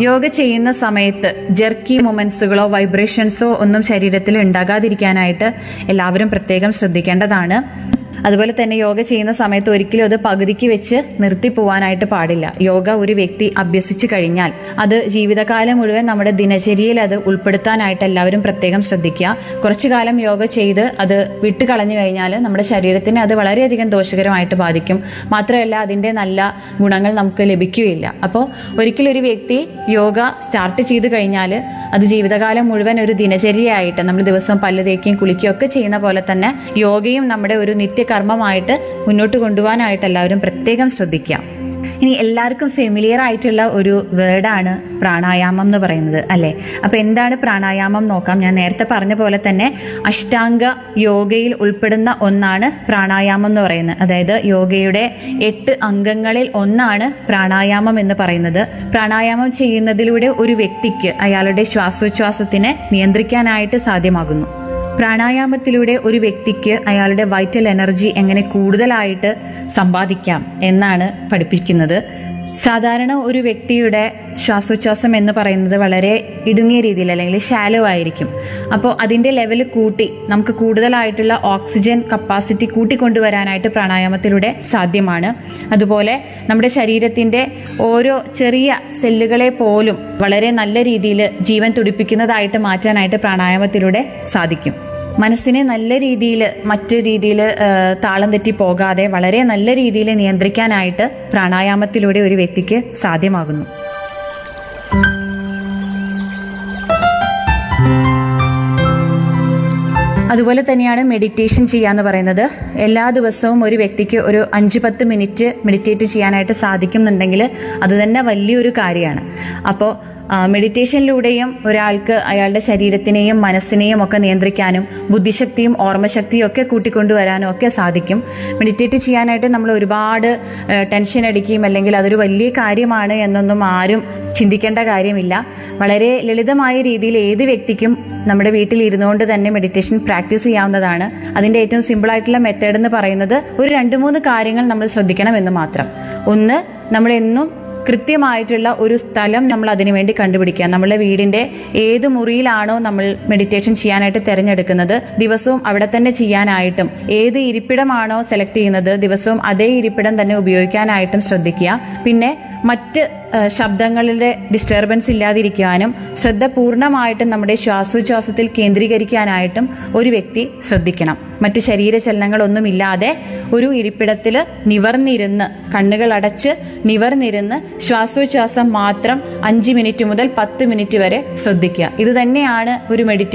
യോഗ ചെയ്യുന്ന സമയത്ത് ജെർക്കി മൊമെന്റ്സുകളോ വൈബ്രേഷൻസോ ഒന്നും ശരീരത്തിൽ ഉണ്ടാകാതിരിക്കാനായിട്ട് എല്ലാവരും പ്രത്യേകം ശ്രദ്ധിക്കേണ്ടതാണ് അതുപോലെ തന്നെ യോഗ ചെയ്യുന്ന സമയത്ത് ഒരിക്കലും അത് പകുതിക്ക് വെച്ച് നിർത്തി പോവാനായിട്ട് പാടില്ല യോഗ ഒരു വ്യക്തി അഭ്യസിച്ചു കഴിഞ്ഞാൽ അത് ജീവിതകാലം മുഴുവൻ നമ്മുടെ ദിനചര്യയിൽ അത് ഉൾപ്പെടുത്താനായിട്ട് എല്ലാവരും പ്രത്യേകം ശ്രദ്ധിക്കുക കുറച്ചു കാലം യോഗ ചെയ്ത് അത് വിട്ട് കളഞ്ഞു കഴിഞ്ഞാൽ നമ്മുടെ ശരീരത്തിന് അത് വളരെയധികം ദോഷകരമായിട്ട് ബാധിക്കും മാത്രമല്ല അതിൻ്റെ നല്ല ഗുണങ്ങൾ നമുക്ക് ലഭിക്കുകയില്ല അപ്പോൾ ഒരിക്കലും ഒരു വ്യക്തി യോഗ സ്റ്റാർട്ട് ചെയ്ത് കഴിഞ്ഞാൽ അത് ജീവിതകാലം മുഴുവൻ ഒരു ദിനചര്യയായിട്ട് നമ്മൾ ദിവസവും പല്ല് തേക്കുകയും കുളിക്കുകയും ഒക്കെ ചെയ്യുന്ന പോലെ തന്നെ യോഗയും നമ്മുടെ ഒരു നിത്യകർമ്മമായിട്ട് മുന്നോട്ട് കൊണ്ടുപോകാനായിട്ട് എല്ലാവരും പ്രത്യേകം ശ്രദ്ധിക്കുക ഇനി എല്ലാവർക്കും ഫെമിലിയർ ആയിട്ടുള്ള ഒരു വേർഡാണ് പ്രാണായാമം എന്ന് പറയുന്നത് അല്ലേ അപ്പൊ എന്താണ് പ്രാണായാമം നോക്കാം ഞാൻ നേരത്തെ പറഞ്ഞ പോലെ തന്നെ അഷ്ടാംഗ യോഗയിൽ ഉൾപ്പെടുന്ന ഒന്നാണ് പ്രാണായാമം എന്ന് പറയുന്നത് അതായത് യോഗയുടെ എട്ട് അംഗങ്ങളിൽ ഒന്നാണ് പ്രാണായാമം എന്ന് പറയുന്നത് പ്രാണായാമം ചെയ്യുന്നതിലൂടെ ഒരു വ്യക്തിക്ക് അയാളുടെ ശ്വാസോച്ഛ്വാസത്തിനെ നിയന്ത്രിക്കാനായിട്ട് സാധ്യമാകുന്നു പ്രാണായാമത്തിലൂടെ ഒരു വ്യക്തിക്ക് അയാളുടെ വൈറ്റൽ എനർജി എങ്ങനെ കൂടുതലായിട്ട് സമ്പാദിക്കാം എന്നാണ് പഠിപ്പിക്കുന്നത് സാധാരണ ഒരു വ്യക്തിയുടെ ശ്വാസോച്ഛ്വാസം എന്ന് പറയുന്നത് വളരെ ഇടുങ്ങിയ രീതിയിൽ അല്ലെങ്കിൽ ഷാലോ ആയിരിക്കും അപ്പോൾ അതിൻ്റെ ലെവൽ കൂട്ടി നമുക്ക് കൂടുതലായിട്ടുള്ള ഓക്സിജൻ കപ്പാസിറ്റി കൂട്ടിക്കൊണ്ടുവരാനായിട്ട് പ്രാണായാമത്തിലൂടെ സാധ്യമാണ് അതുപോലെ നമ്മുടെ ശരീരത്തിൻ്റെ ഓരോ ചെറിയ സെല്ലുകളെ പോലും വളരെ നല്ല രീതിയിൽ ജീവൻ തുടിപ്പിക്കുന്നതായിട്ട് മാറ്റാനായിട്ട് പ്രാണായാമത്തിലൂടെ സാധിക്കും മനസ്സിനെ നല്ല രീതിയിൽ മറ്റു രീതിയിൽ താളം തെറ്റി പോകാതെ വളരെ നല്ല രീതിയിൽ നിയന്ത്രിക്കാനായിട്ട് പ്രാണായാമത്തിലൂടെ ഒരു വ്യക്തിക്ക് സാധ്യമാകുന്നു അതുപോലെ തന്നെയാണ് മെഡിറ്റേഷൻ ചെയ്യാന്ന് പറയുന്നത് എല്ലാ ദിവസവും ഒരു വ്യക്തിക്ക് ഒരു അഞ്ച് പത്ത് മിനിറ്റ് മെഡിറ്റേറ്റ് ചെയ്യാനായിട്ട് സാധിക്കുന്നുണ്ടെങ്കിൽ അത് തന്നെ വലിയൊരു കാര്യമാണ് അപ്പോൾ മെഡിറ്റേഷനിലൂടെയും ഒരാൾക്ക് അയാളുടെ ശരീരത്തിനെയും മനസ്സിനെയും ഒക്കെ നിയന്ത്രിക്കാനും ബുദ്ധിശക്തിയും ഓർമ്മശക്തിയും ഒക്കെ കൂട്ടിക്കൊണ്ടുവരാനും ഒക്കെ സാധിക്കും മെഡിറ്റേറ്റ് ചെയ്യാനായിട്ട് നമ്മൾ ഒരുപാട് ടെൻഷൻ അടിക്കുകയും അല്ലെങ്കിൽ അതൊരു വലിയ കാര്യമാണ് എന്നൊന്നും ആരും ചിന്തിക്കേണ്ട കാര്യമില്ല വളരെ ലളിതമായ രീതിയിൽ ഏത് വ്യക്തിക്കും നമ്മുടെ വീട്ടിൽ ഇരുന്നുകൊണ്ട് തന്നെ മെഡിറ്റേഷൻ പ്രാക്ടീസ് ചെയ്യാവുന്നതാണ് അതിൻ്റെ ഏറ്റവും സിമ്പിൾ ആയിട്ടുള്ള മെത്തേഡ് എന്ന് പറയുന്നത് ഒരു രണ്ട് മൂന്ന് കാര്യങ്ങൾ നമ്മൾ ശ്രദ്ധിക്കണം എന്ന് മാത്രം ഒന്ന് നമ്മൾ എന്നും കൃത്യമായിട്ടുള്ള ഒരു സ്ഥലം നമ്മൾ അതിനു വേണ്ടി കണ്ടുപിടിക്കുക നമ്മുടെ വീടിന്റെ ഏത് മുറിയിലാണോ നമ്മൾ മെഡിറ്റേഷൻ ചെയ്യാനായിട്ട് തിരഞ്ഞെടുക്കുന്നത് ദിവസവും അവിടെ തന്നെ ചെയ്യാനായിട്ടും ഏത് ഇരിപ്പിടമാണോ സെലക്ട് ചെയ്യുന്നത് ദിവസവും അതേ ഇരിപ്പിടം തന്നെ ഉപയോഗിക്കാനായിട്ടും ശ്രദ്ധിക്കുക പിന്നെ മറ്റ് ശബ്ദങ്ങളുടെ ഡിസ്റ്റർബൻസ് ഇല്ലാതിരിക്കാനും ശ്രദ്ധ പൂർണ്ണമായിട്ടും നമ്മുടെ ശ്വാസോച്ഛ്വാസത്തിൽ കേന്ദ്രീകരിക്കാനായിട്ടും ഒരു വ്യക്തി ശ്രദ്ധിക്കണം മറ്റ് ശരീരചലനങ്ങളൊന്നുമില്ലാതെ ഒരു ഇരിപ്പിടത്തിൽ നിവർന്നിരുന്ന് കണ്ണുകൾ അടച്ച് നിവർന്നിരുന്ന് ശ്വാസോച്ഛ്വാസം മാത്രം അഞ്ച് മിനിറ്റ് മുതൽ പത്ത് മിനിറ്റ് വരെ ശ്രദ്ധിക്കുക ഇത് തന്നെയാണ് ഒരു മെഡിറ്റേഷൻ